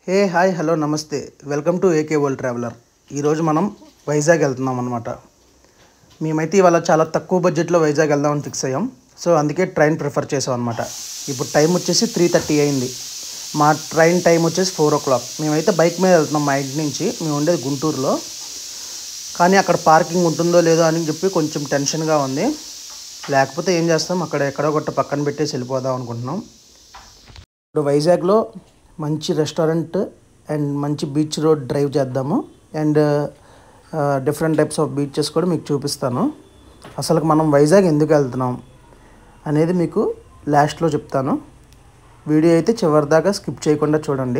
హే hi hello నమస్తే welcome to AK world traveller ఈరోజు మనం వైజాగ్ వెళ్తున్నాం అనమాట మేమైతే ఇవాళ చాలా తక్కువ బడ్జెట్లో వైజాగ్ వెళ్దామని ఫిక్స్ అయ్యాం సో అందుకే ట్రైన్ ప్రిఫర్ చేసాం అనమాట ఇప్పుడు టైం వచ్చేసి త్రీ థర్టీ అయింది మా ట్రైన్ టైం వచ్చేసి ఫోర్ ఓ క్లాక్ మేమైతే బైక్ మీద వెళ్తున్నాం మా ఇంటి నుంచి మేము ఉండేది గుంటూరులో కానీ అక్కడ పార్కింగ్ ఉంటుందో లేదో అని చెప్పి కొంచెం టెన్షన్గా ఉంది లేకపోతే ఏం చేస్తాం అక్కడ ఎక్కడో ఒకటి పక్కన పెట్టేసి వెళ్ళిపోదాం అనుకుంటున్నాం ఇప్పుడు వైజాగ్లో మంచి రెస్టారెంట్ అండ్ మంచి బీచ్ రోడ్ డ్రైవ్ చేద్దాము and different types of beaches కూడా మీకు చూపిస్తాను అసలు మనం వైజాగ్ ఎందుకు వెళ్తున్నాం అనేది మీకు లాస్ట్లో చెప్తాను వీడియో అయితే చివరిదాకా స్కిప్ చేయకుండా చూడండి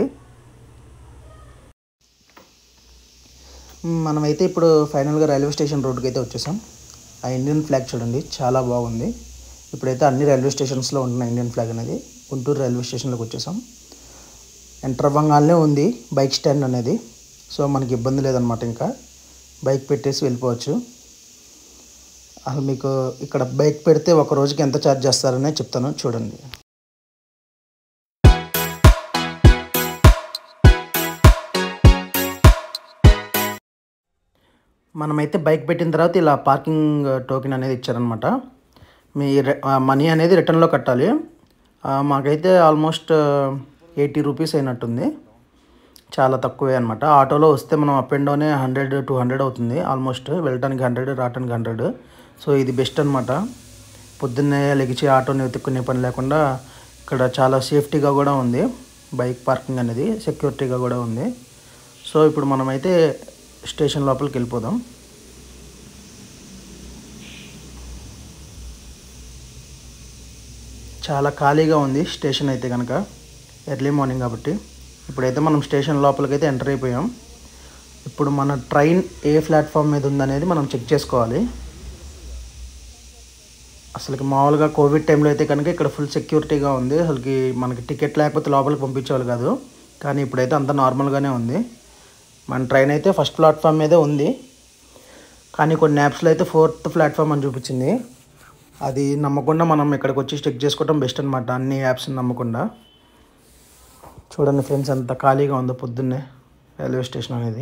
మ్, మనమైతే ఇప్పుడు ఫైనల్గా రైల్వే స్టేషన్ రోడ్డుకి అయితే వచ్చేసాం ఆ ఇండియన్ ఫ్లాగ్ చూడండి చాలా బాగుంది ఇప్పుడైతే అన్ని రైల్వే స్టేషన్స్లో ఉంటున్న ఇండియన్ ఫ్లాగ్ అనేది గుంటూరు రైల్వే స్టేషన్లోకి వచ్చేసాం ఎంటర్ అవ్వగానే ఉంది బైక్ స్టాండ్ అనేది సో మనకి ఇబ్బంది లేదనమాట ఇంకా బైక్ పెట్టేసి వెళ్ళిపోవచ్చు అసలు మీకు ఇక్కడ బైక్ పెడితే ఒక రోజుకి ఎంత ఛార్జ్ చేస్తారనే చెప్తాను చూడండి మనమైతే బైక్ పెట్టిన తర్వాత ఇలా పార్కింగ్ టోకెన్ అనేది ఇచ్చారనమాట మీ మనీ అనేది రిటర్న్లో కట్టాలి ఆ, మాకైతే ఆల్మోస్ట్ ఎయిటీ రూపీస్ అయినట్టుంది చాలా తక్కువే అనమాట ఆటోలో వస్తే మనం అప్ అండ్ డౌనే హండ్రెడ్ టూ హండ్రెడ్ అవుతుంది ఆల్మోస్ట్ వెళ్ళటానికి హండ్రెడ్ రావటానికి హండ్రెడ్ సో ఇది బెస్ట్ అనమాట పొద్దున్నే లెగిచి ఆటోని వెతుక్కునే పని లేకుండా ఇక్కడ చాలా సేఫ్టీగా కూడా ఉంది బైక్ పార్కింగ్ అనేది సెక్యూరిటీగా కూడా ఉంది సో ఇప్పుడు మనమైతే స్టేషన్ లోపలికి వెళ్ళిపోదాం చాలా ఖాళీగా ఉంది స్టేషన్ అయితే కనుక ఎర్లీ మార్నింగ్ కాబట్టి ఇప్పుడైతే మనం స్టేషన్ లోపలికి అయితే ఎంటర్ అయిపోయాం ఇప్పుడు మన ట్రైన్ ఏ ప్లాట్ఫామ్ మీద ఉందనేది మనం చెక్ చేసుకోవాలి అసలుకి మామూలుగా కోవిడ్ టైంలో అయితే కనుక ఇక్కడ ఫుల్ సెక్యూరిటీగా ఉంది అసలుకి మనకి టికెట్ లేకపోతే లోపలికి పంపించేవాళ్ళు కాదు కానీ ఇప్పుడైతే అంత నార్మల్గానే ఉంది మన ట్రైన్ అయితే ఫస్ట్ ప్లాట్ఫామ్ మీదే ఉంది కానీ కొన్ని యాప్స్లో అయితే ఫోర్త్ ప్లాట్ఫామ్ అని చూపించింది అది నమ్మకుండా మనం ఇక్కడికి వచ్చి చెక్ చేసుకోవడం బెస్ట్ అనమాట అన్ని యాప్స్ నమ్మకుండా చూడండి ఫ్రెండ్స్ ఎంత ఖాళీగా ఉందో పొద్దున్నే రైల్వే స్టేషన్ అనేది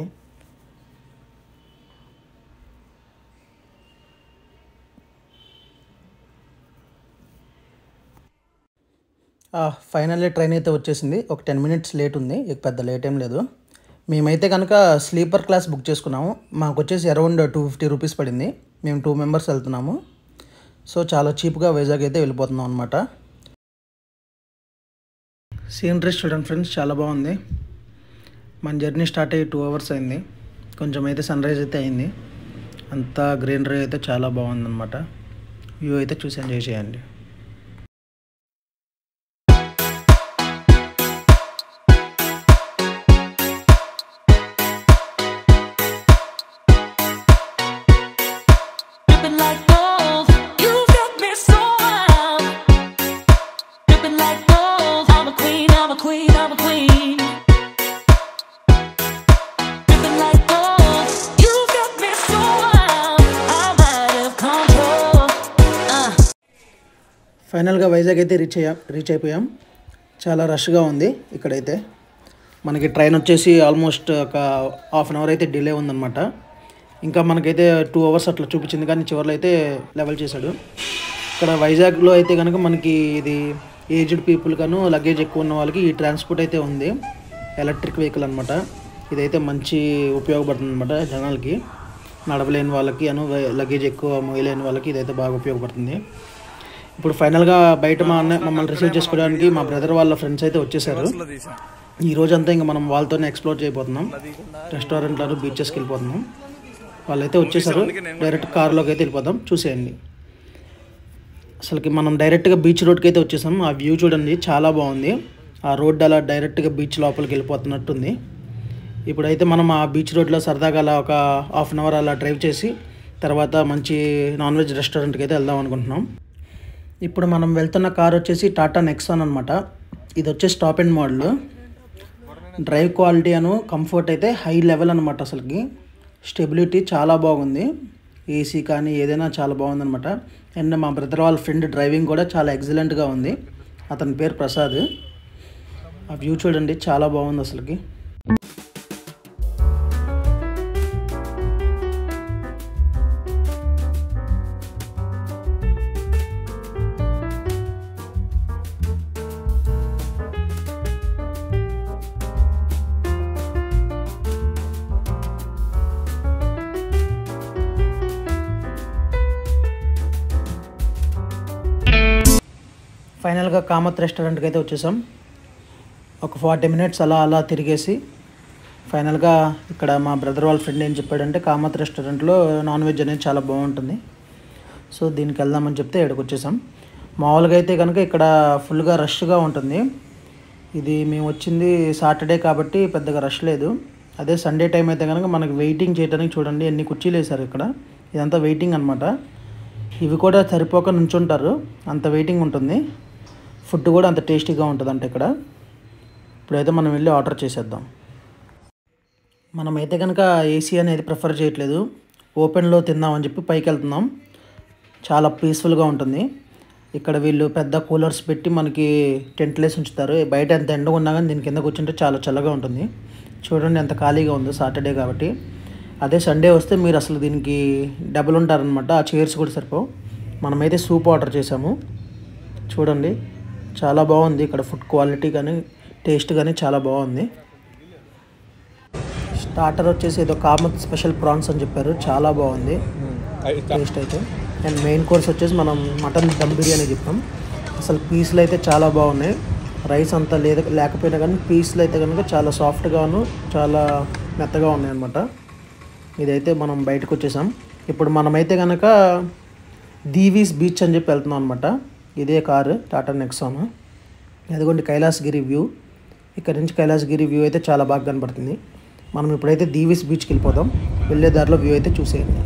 ఫైనల్లీ ట్రైన్ అయితే వచ్చేసింది ఒక టెన్ మినిట్స్ లేట్ ఉంది ఇక పెద్ద లేట్ ఏం లేదు మేమైతే కనుక స్లీపర్ క్లాస్ బుక్ చేసుకున్నాము మాకు వచ్చేసి అరౌండ్ టూ ఫిఫ్టీ రూపీస్ పడింది మేము టూ మెంబర్స్ వెళ్తున్నాము సో చాలా చీప్గా వైజాగ్ అయితే వెళ్ళిపోతున్నాం అనమాట సీనరీస్ చూడండి ఫ్రెండ్స్ చాలా బాగుంది మన జర్నీ స్టార్ట్ అయ్యి టూ అవర్స్ అయింది కొంచెం అయితే సన్ రైజ్ అయితే అయింది అంతా గ్రీనరీ అయితే చాలా బాగుందన్నమాట వ్యూ అయితే చూసి ఎంజాయ్ చేయండి Dripping like gold, you've got me so wild. Dripping like gold, I'm a queen, I'm a queen, I'm a queen. Dripping like gold, you've got me so wild. I'm out of control. Uh. ఫైనల్గా వైజాగ్ అయితే reach అయ్యాం reach అయిపోయాం చాలా రష్గా ఉంది ఇక్కడైతే మనకి train వచ్చేసి almost ఒక హాఫ్ అన్ అవర్ అయితే డిలే ఉందన్నమాట ఇంకా మనకైతే టూ అవర్స్ అట్లా చూపించింది కానీ చివరిలో అయితే లెవెల్ చేశాడు ఇక్కడ వైజాగ్లో అయితే కనుక మనకి ఇది ఏజ్డ్ పీపుల్ గాను లగేజ్ ఎక్కువ ఉన్న వాళ్ళకి ఈ ట్రాన్స్పోర్ట్ అయితే ఉంది ఎలక్ట్రిక్ వెహికల్ అనమాట ఇదైతే మంచి ఉపయోగపడుతుంది అనమాట జనాలకి నడవలేని వాళ్ళకి అను లగేజ్ ఎక్కువ మోయలేని వాళ్ళకి ఇదైతే బాగా ఉపయోగపడుతుంది ఇప్పుడు ఫైనల్గా బయట మా అన్న మమ్మల్ని రిసీవ్ చేసుకోవడానికి మా బ్రదర్ వాళ్ళ ఫ్రెండ్స్ అయితే వచ్చేసారు ఈ రోజంతా ఇంకా మనం వాళ్ళతోనే ఎక్స్ప్లోర్ చేయబోతున్నాం రెస్టారెంట్లను బీచెస్కి వెళ్ళిపోతున్నాం వాళ్ళైతే వచ్చేసారు డైరెక్ట్ కార్లోకి అయితే వెళ్ళిపోదాం చూసేయండి అసలుకి మనం డైరెక్ట్గా బీచ్ రోడ్కి అయితే వచ్చేసాం ఆ వ్యూ చూడండి చాలా బాగుంది ఆ రోడ్ అలా డైరెక్ట్గా బీచ్ లోపలికి వెళ్ళిపోతున్నట్టుంది ఇప్పుడైతే మనం ఆ బీచ్ రోడ్లో సరదాగా అలా ఒక హాఫ్ అన్ అవర్ అలా డ్రైవ్ చేసి తర్వాత మంచి నాన్ వెజ్ రెస్టారెంట్కి అయితే వెళ్దాం అనుకుంటున్నాం ఇప్పుడు మనం వెళ్తున్న కార్ వచ్చేసి టాటా నెక్సాన్ అనమాట ఇది వచ్చేసి top and model drive quality అను కంఫర్ట్ అయితే హై లెవెల్ అనమాట అసలుకి స్టెబిలిటీ చాలా బాగుంది ఏసీ కానీ ఏదైనా చాలా బాగుందనమాట అండ్ మా బ్రదర్ వాళ్ళ ఫ్రెండ్ డ్రైవింగ్ కూడా చాలా ఎక్సలెంట్గా ఉంది అతని పేరు ప్రసాద్ ఆ వ్యూ చూడండి చాలా బాగుంది అసలుకి ఫైనల్గా కామత్ రెస్టారెంట్కి అయితే వచ్చేసాం ఒక ఫార్టీ మినిట్స్ అలా అలా తిరిగేసి ఫైనల్గా ఇక్కడ మా బ్రదర్ వాళ్ళ ఫ్రెండ్ ఏం చెప్పాడంటే కామత్ రెస్టారెంట్లో నాన్ వెజ్ అనేది చాలా బాగుంటుంది సో దీనికి వెళ్దామని చెప్తే ఇక్కడికి వచ్చేసాం మామూలుగా అయితే కనుక ఇక్కడ ఫుల్గా రష్గా ఉంటుంది ఇది మేము వచ్చింది సాటర్డే కాబట్టి పెద్దగా రష్ లేదు అదే సండే టైం అయితే కనుక మనకి వెయిటింగ్ చేయడానికి చూడండి ఎన్ని కుర్చీలు వేశారు ఇక్కడ ఇదంతా వెయిటింగ్ అనమాట ఇవి కూడా సరిపోక నుంచుంటారు అంత వెయిటింగ్ ఉంటుంది ఫుడ్ కూడా అంత టేస్టీగా ఉంటుందంట ఇక్కడ ఇప్పుడైతే మనం వెళ్ళి ఆర్డర్ చేసేద్దాం మనమైతే కనుక ఏసీ అనేది ప్రిఫర్ చేయట్లేదు ఓపెన్లో తిందామని చెప్పి పైకి వెళ్తున్నాం చాలా పీస్ఫుల్గా ఉంటుంది ఇక్కడ వీళ్ళు పెద్ద కూలర్స్ పెట్టి మనకి టెంట్లు వేసి ఉంచుతారు బయట ఎంత ఎండగా ఉన్నా కానీ దీని కింద కూర్చుంటే చాలా చల్లగా ఉంటుంది చూడండి ఎంత ఖాళీగా ఉందో సాటర్డే కాబట్టి అదే సండే వస్తే మీరు అసలు దీనికి డబుల్ ఉంటారనమాట ఆ చైర్స్ కూడా సరిపోవు మనమైతే సూప్ ఆర్డర్ చేసాము చూడండి చాలా బాగుంది ఇక్కడ ఫుడ్ క్వాలిటీ కానీ టేస్ట్ కానీ చాలా బాగుంది స్టార్టర్ వచ్చేసి ఏదో కామత్ స్పెషల్ ప్రాన్స్ అని చెప్పారు చాలా బాగుంది టేస్ట్ అయితే అండ్ మెయిన్ కోర్స్ వచ్చేసి మనం మటన్ దమ్ బిర్యానీ చెప్పాం అసలు పీసులు అయితే చాలా బాగున్నాయి రైస్ అంతా లేదు లేకపోయినా కానీ పీసులు అయితే కనుక చాలా సాఫ్ట్గాను చాలా మెత్తగా ఉన్నాయి అనమాట ఇదైతే మనం బయటకు వచ్చేసాం ఇప్పుడు మనమైతే కనుక దీవీస్ బీచ్ అని చెప్పి వెళ్తున్నాం అనమాట ఇదే కారు టాటా నెక్సాన్ అదిగోండి కైలాసగిరి వ్యూ ఇక్కడ నుంచి కైలాసగిరి వ్యూ అయితే చాలా బాగా కనపడుతుంది మనం ఇప్పుడైతే దీవీస్ బీచ్కి వెళ్ళిపోదాం వెళ్ళే దారిలో వ్యూ అయితే చూసేయండి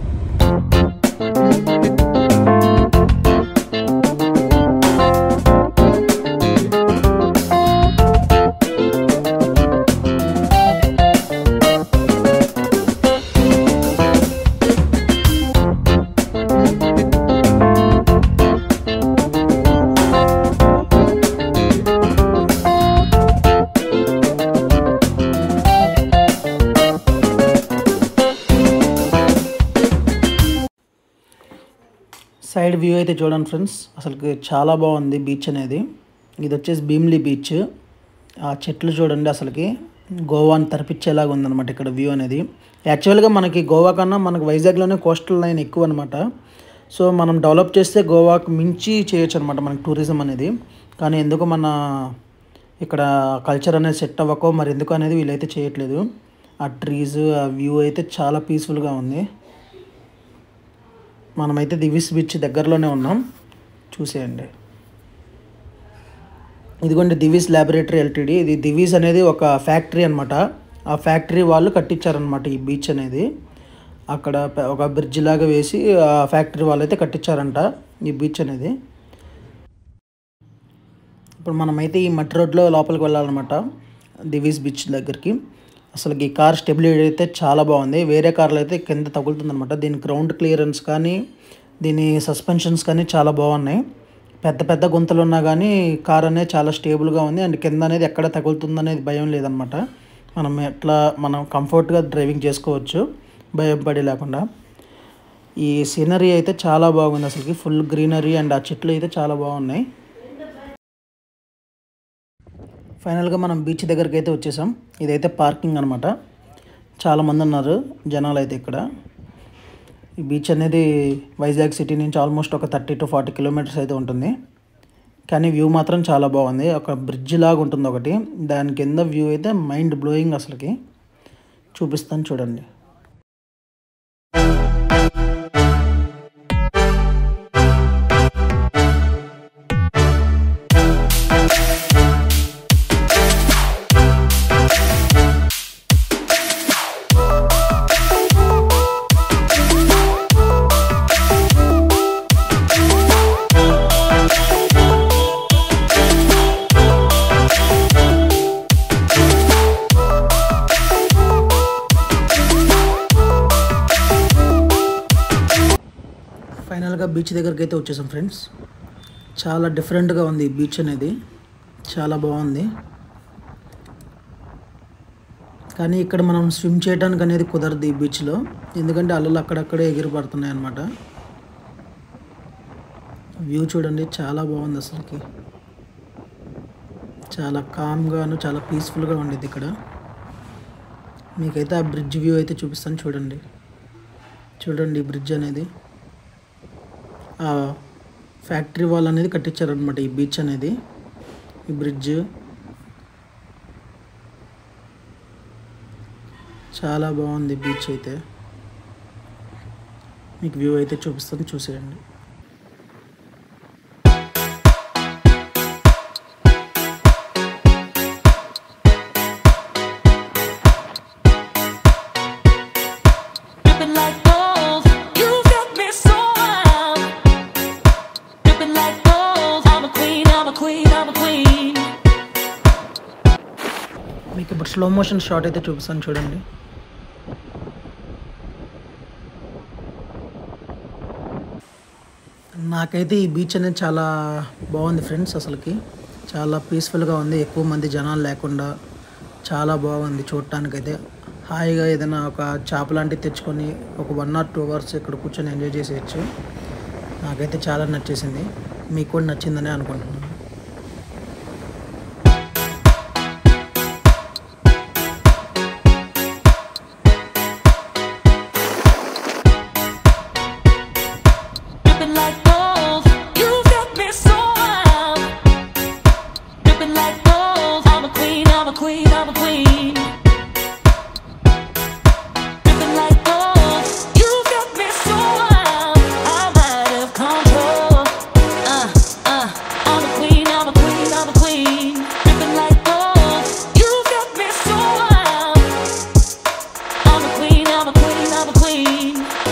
సైడ్ వ్యూ అయితే చూడండి ఫ్రెండ్స్ అసలు చాలా బాగుంది బీచ్ అనేది ఇది వచ్చేసి భీమ్లీ బీచ్ ఆ చెట్లు చూడండి అసలుకి గోవాని తరపించేలాగా ఉందన్నమాట ఇక్కడ వ్యూ అనేది యాక్చువల్గా మనకి గోవా కన్నా మనకి వైజాగ్లోనే కోస్టల్ లైన్ ఎక్కువ అనమాట సో మనం డెవలప్ చేస్తే గోవాకు మించి చేయొచ్చు అనమాట మనకి టూరిజం అనేది కానీ ఎందుకు మన ఇక్కడ కల్చర్ అనేది సెట్ అవ్వకో మరి ఎందుకు అనేది వీళ్ళైతే చేయట్లేదు ఆ ట్రీస్ ఆ వ్యూ అయితే చాలా పీస్ఫుల్గా ఉంది మనమైతే దివిస్ బీచ్ దగ్గరలోనే ఉన్నాం చూసేయండి ఇదిగోండి దివిస్ ల్యాబొరేటరీ ఎల్టీడీ ఇది దివిస్ అనేది ఒక ఫ్యాక్టరీ అనమాట ఆ ఫ్యాక్టరీ వాళ్ళు కట్టించారనమాట ఈ బీచ్ అనేది అక్కడ పె- ఒక బ్రిడ్జ్ లాగా వేసి ఆ ఫ్యాక్టరీ వాళ్ళు అయితే కట్టించారంట ఈ బీచ్ అనేది ఇప్పుడు మనమైతే ఈ మట్టి రోడ్లో లోపలికి వెళ్ళాలన్నమాట దివీస్ బీచ్ దగ్గరికి అసలు ఈ కార్ స్టెబిలిటీ అయితే చాలా బాగుంది వేరే కార్లు అయితే కింద తగులుతుందన్నమాట దీని గ్రౌండ్ క్లియరెన్స్ కానీ దీని సస్పెన్షన్స్ కానీ చాలా బాగున్నాయి పెద్ద పెద్ద గుంతలు ఉన్నా కానీ కార్ అనేది చాలా స్టేబుల్గా ఉంది అండ్ కింద అనేది ఎక్కడ తగులుతుందనేది భయం లేదనమాట మనం ఎట్లా మనం కంఫర్ట్గా డ్రైవింగ్ చేసుకోవచ్చు భయం పడి లేకుండా ఈ సీనరీ అయితే చాలా బాగుంది అసలుకి ఫుల్ గ్రీనరీ అండ్ ఆ చెట్లు అయితే చాలా బాగున్నాయి ఫైనల్గా మనం బీచ్ దగ్గరికి అయితే వచ్చేసాం ఇదైతే పార్కింగ్ అనమాట చాలామంది ఉన్నారు జనాలు అయితే ఇక్కడ ఈ బీచ్ అనేది వైజాగ్ సిటీ నుంచి ఆల్మోస్ట్ ఒక థర్టీ టు ఫార్టీ కిలోమీటర్స్ అయితే ఉంటుంది కానీ వ్యూ మాత్రం చాలా బాగుంది ఒక బ్రిడ్జ్ లాగా ఉంటుంది ఒకటి దాని కింద వ్యూ అయితే మైండ్ బ్లోయింగ్ అసలుకి చూపిస్తాను చూడండి ఫైనల్గా బీచ్ దగ్గరికి అయితే వచ్చేసాం ఫ్రెండ్స్ చాలా డిఫరెంట్గా ఉంది ఈ బీచ్ అనేది చాలా బాగుంది కానీ ఇక్కడ మనం స్విమ్ చేయడానికి అనేది కుదరదు ఈ బీచ్లో ఎందుకంటే అలలు అక్కడక్కడే ఎగిరి పడుతున్నాయి అన్నమాట వ్యూ చూడండి చాలా బాగుంది అసలుకి చాలా కామ్గాను చాలా పీస్ఫుల్గా ఉండేది ఇక్కడ మీకైతే ఆ బ్రిడ్జ్ వ్యూ అయితే చూపిస్తాను చూడండి చూడండి ఈ బ్రిడ్జ్ అనేది ఆ ఫ్యాక్టరీ వాల్ అనేది కట్టించారనమాట ఈ బీచ్ అనేది ఈ బ్రిడ్జ్ చాలా బాగుంది బీచ్ అయితే మీకు వ్యూ అయితే చూపిస్తాను చూసేయండి Dripping like gold, you got me so wild. Dripping like gold, I'm a queen, I'm a queen, I'm a queen. మీకు ఇప్పుడు స్లో మోషన్ షాట్ అయితే చూపిస్తాను చూడండి నాకైతే ఈ బీచ్ అనేది చాలా బాగుంది ఫ్రెండ్స్ అసలుకి చాలా పీస్ఫుల్గా ఉంది ఎక్కువ మంది జనాలు లేకుండా చాలా బాగుంది చూడటానికైతే హాయిగా ఏదైనా ఒక చేప లాంటివి తెచ్చుకొని ఒక వన్ ఆర్ టూ అవర్స్ ఇక్కడ కూర్చొని ఎంజాయ్ చేసేయచ్చు నాకైతే చాలా నచ్చేసింది మీకు కూడా నచ్చిందని అనుకుంటున్నాను Dripping like gold, you got me so wild. Dripping like gold, I'm a queen, I'm a queen, I'm a queen. Dripping like gold, you got me so wild. I'm out of control. Uh, uh, I'm a queen, I'm a queen, I'm a queen. Dripping like gold, you got me so wild. I'm a queen, I'm a queen, I'm a queen.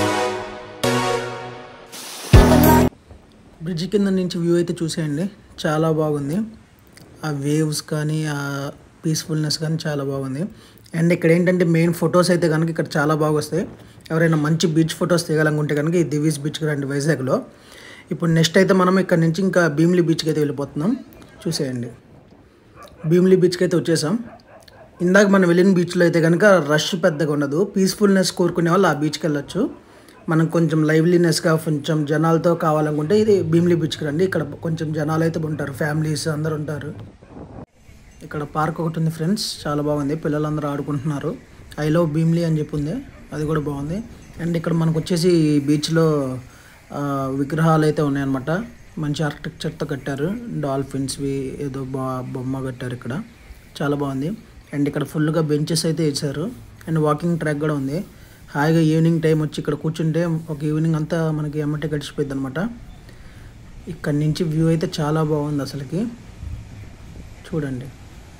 Dripping like bridge కింద నుంచి view అయితే చూసేయండి చాలా బాగుంది ఆ waves కానీ ఆ peacefulness కానీ చాలా బాగుంది అండ్ ఇక్కడ ఏంటంటే మెయిన్ ఫొటోస్ అయితే కనుక ఇక్కడ చాలా బాగా వస్తాయి ఎవరైనా మంచి బీచ్ ఫొటోస్ తీయాలనుకుంటే కనుక ఈ దివీస్ బీచ్కి రండి వైజాగ్లో ఇప్పుడు నెక్స్ట్ అయితే మనం ఇక్కడ నుంచి ఇంకా భీమిలి బీచ్కి అయితే వెళ్ళిపోతున్నాం చూసేయండి భీమిలి బీచ్కి అయితే వచ్చేసాం ఇందాక మనం వెళ్ళిన బీచ్లో అయితే కనుక రష్ పెద్దగా ఉండదు పీస్ఫుల్నెస్ కోరుకునే వాళ్ళు ఆ బీచ్కి వెళ్ళొచ్చు మనం కొంచెం లైవ్లీనెస్గా కొంచెం జనాలతో కావాలనుకుంటే ఇది భీమిలి బీచ్కి రండి ఇక్కడ కొంచెం జనాలు అయితే ఉంటారు ఫ్యామిలీస్ అందరు ఉంటారు ఇక్కడ పార్క్ ఒకటి ఉంది ఫ్రెండ్స్ చాలా బాగుంది పిల్లలందరూ ఆడుకుంటున్నారు ఐ లవ్ భీమ్లీ అని చెప్పి ఉంది అది కూడా బాగుంది అండ్ ఇక్కడ మనకు వచ్చేసి ఈ బీచ్లో ఆ, విగ్రహాలు అయితే ఉన్నాయన్నమాట మంచి ఆర్కిటెక్చర్తో కట్టారు డాల్ఫిన్స్వి ఏదో బా బొమ్మ కట్టారు ఇక్కడ చాలా బాగుంది అండ్ ఇక్కడ ఫుల్గా బెంచెస్ అయితే వేసారు అండ్ వాకింగ్ ట్రాక్ కూడా ఉంది హాయిగా ఈవినింగ్ టైం వచ్చి ఇక్కడ కూర్చుంటే ఒక ఈవినింగ్ అంతా మనకి ఎమ్మటే గడిచిపోయింది అనమాట ఇక్కడ నుంచి వ్యూ అయితే చాలా బాగుంది అసలుకి చూడండి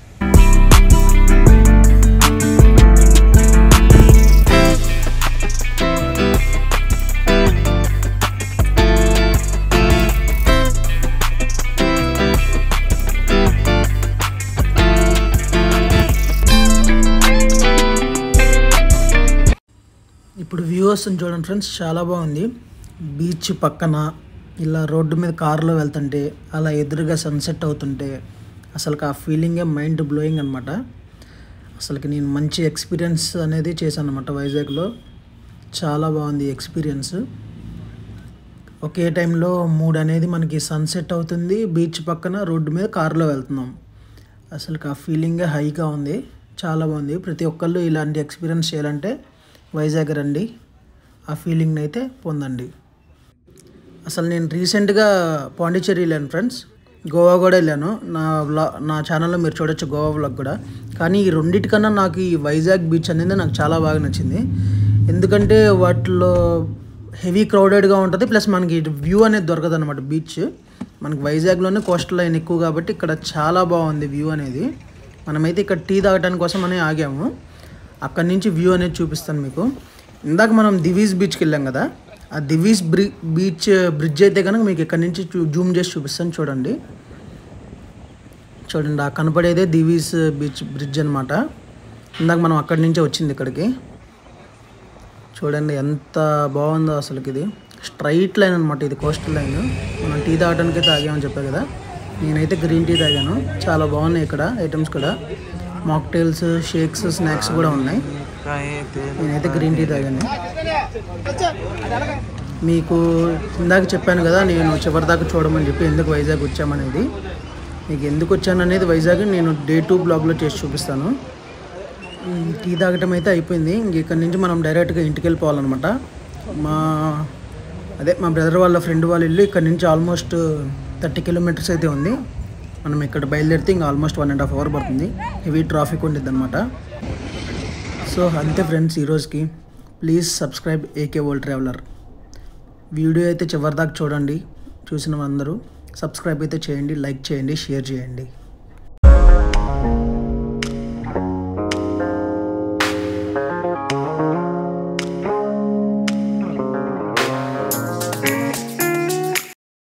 ఇప్పుడు వ్యూ వస్తుంది చూడండి ఫ్రెండ్స్ చాలా బాగుంది బీచ్ పక్కన ఇలా రోడ్డు మీద కారులో వెళ్తుంటే అలా ఎదురుగా సన్సెట్ అవుతుంటే అసలు ఆ ఫీలింగే మైండ్ బ్లోయింగ్ అనమాట అసలుకి నేను మంచి ఎక్స్పీరియన్స్ అనేది చేశాను అనమాట వైజాగ్లో చాలా బాగుంది ఎక్స్పీరియన్స్ ఒకే టైంలో మూడు అనేది మనకి సన్సెట్ అవుతుంది బీచ్ పక్కన రోడ్డు మీద కారులో వెళ్తున్నాం అసలు ఆ ఫీలింగే హైగా ఉంది చాలా బాగుంది ప్రతి ఒక్కళ్ళు ఇలాంటి ఎక్స్పీరియన్స్ చేయాలంటే వైజాగ్ రండి ఆ ఫీలింగ్ని అయితే పొందండి అసలు నేను రీసెంట్గా పాండిచ్చేరి వెళ్ళాను ఫ్రెండ్స్ గోవా కూడా వెళ్ళాను నా వ్లా నా ఛానల్లో మీరు చూడొచ్చు గోవా వ్లాగ్ కూడా కానీ ఈ రెండింటికన్నా నాకు ఈ వైజాగ్ బీచ్ అనేది నాకు చాలా బాగా నచ్చింది ఎందుకంటే వాటిలో హెవీ క్రౌడెడ్గా ఉంటుంది ప్లస్ మనకి వ్యూ అనేది దొరకదు అనమాట బీచ్ మనకి వైజాగ్లోనే కోస్టల్ లైన్ ఎక్కువ కాబట్టి ఇక్కడ చాలా బాగుంది వ్యూ అనేది మనమైతే ఇక్కడ టీ తాగడానికి కోసం అనే ఆగాము అక్కడి నుంచి వ్యూ అనేది చూపిస్తాను మీకు ఇందాక మనం దివీస్ బీచ్కి వెళ్ళాం కదా ఆ దివీస్ బ్రి బీచ్ బ్రిడ్జ్ అయితే కనుక మీకు ఇక్కడ నుంచి చూ జూమ్ చేసి చూపిస్తాను చూడండి చూడండి ఆ కనపడేదే దివీస్ బీచ్ బ్రిడ్జ్ అనమాట ఇందాక మనం అక్కడి నుంచే వచ్చింది ఇక్కడికి చూడండి ఎంత బాగుందో అసలుకి ఇది స్ట్రైట్ లైన్ అనమాట ఇది కోస్టల్ లైన్ మనం టీ తాగడానికి అయితే తాగామని చెప్పా కదా నేనైతే గ్రీన్ టీ తాగాను చాలా బాగున్నాయి ఇక్కడ ఐటమ్స్ కూడా మాక్టైల్స్ షేక్స్ స్నాక్స్ కూడా ఉన్నాయి నేనైతే గ్రీన్ టీ తాగాను మీకు ఇందాక చెప్పాను కదా నేను చివరిదాకా చూడమని చెప్పి ఎందుకు వైజాగ్ వచ్చామనేది మీకు ఎందుకు వచ్చాను అనేది వైజాగ్ నేను డే టూ బ్లాగ్లో చేసి చూపిస్తాను ఉమ్, టీ తాగటం అయితే అయిపోయింది ఇంక ఇక్కడ నుంచి మనం డైరెక్ట్గా ఇంటికి వెళ్ళిపోవాలన్నమాట మా అదే మా బ్రదర్ వాళ్ళ ఫ్రెండ్ వాళ్ళ ఇల్లు ఇక్కడ నుంచి ఆల్మోస్ట్ థర్టీ కిలోమీటర్స్ అయితే ఉంది మనం ఇక్కడ బయలుదేరితే ఇంకా almost one and half hour పడుతుంది హెవీ ట్రాఫిక్ ఉండిద్ది అనమాట సో అంతే ఫ్రెండ్స్ ఈరోజుకి please subscribe AK world traveller video అయితే చివరిదాకా చూడండి చూసిన అందరూ సబ్స్క్రైబ్ అయితే చేయండి లైక్ చేయండి షేర్ చేయండి